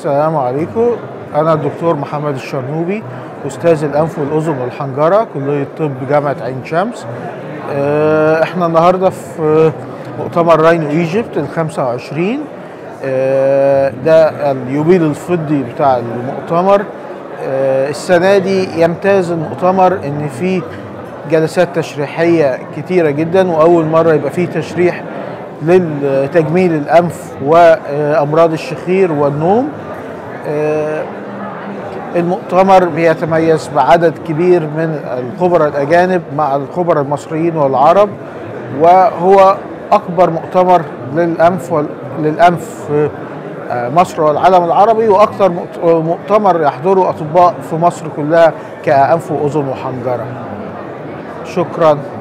السلام عليكم أنا الدكتور محمد الشرنوبي أستاذ الأنف والأذن والحنجرة كلية طب جامعة عين شمس آه، إحنا النهاردة في مؤتمر راينو ايجيبت ال 25 آه، ده اليوبيل الفضي بتاع المؤتمر آه، السنة دي يمتاز المؤتمر إن فيه جلسات تشريحية كتيرة جدا وأول مرة يبقى فيه تشريح لتجميل الأنف وأمراض الشخير والنوم آه، المؤتمر بيتميز بعدد كبير من الخبراء الأجانب مع الخبراء المصريين والعرب وهو أكبر مؤتمر للأنف وال- للأنف في آه، مصر والعالم العربي وأكثر مؤت- مؤتمر يحضره أطباء في مصر كلها كأنف وأذن وحنجرة شكراً